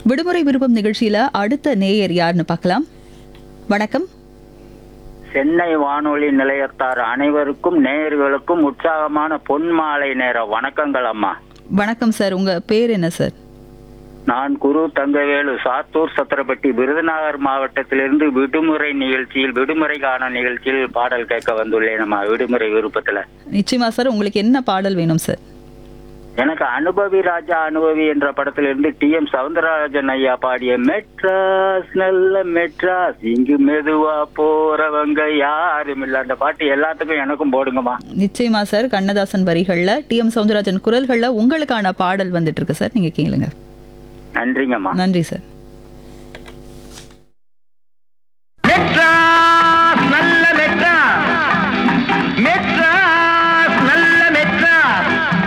விடுமுறை விருப்பம் நிகழ்ச்சியில அடுத்த நேயர் யாருன்னு பார்க்கலாம் வணக்கம் சென்னை வானொலி நிலையத்தார் அனைவருக்கும் நேயர்களுக்கும் உற்சாகமான பொன் மாலை நேர வணக்கங்கள் அம்மா வணக்கம் சார் உங்க பேர் என்ன சார் நான் குரு தங்கவேலு சாத்தூர் சத்திரப்பட்டி விருதுநகர் மாவட்டத்திலிருந்து விடுமுறை நிகழ்ச்சியில் விடுமுறை காண நிகழ்ச்சியில் பாடல் கேட்க வந்துள்ளேன் அம்மா விடுமுறை விருப்பத்துல நிச்சயமா சார் உங்களுக்கு என்ன பாடல் வேணும் சார் எனக்கு அனுபவி ராஜா அனுபவி என்ற படத்திலிருந்து டி எம் சவுந்தரராஜன் ஐயா பாடிய மெட்ராஸ் நல்ல மெட்ராஸ் இங்கு மெதுவா போறவங்க யாரும் இல்ல அந்த பாட்டு எல்லாத்துக்கும் எனக்கும் போடுங்கம்மா நிச்சயமா சார் கண்ணதாசன் வரிகள்ல டி எம் சவுந்தரராஜன் குரல்கள்ல உங்களுக்கான பாடல் வந்துட்டு இருக்கு சார் நீங்க கேளுங்க நன்றிங்கம்மா நன்றி சார் மெட்ராஸ் நல்ல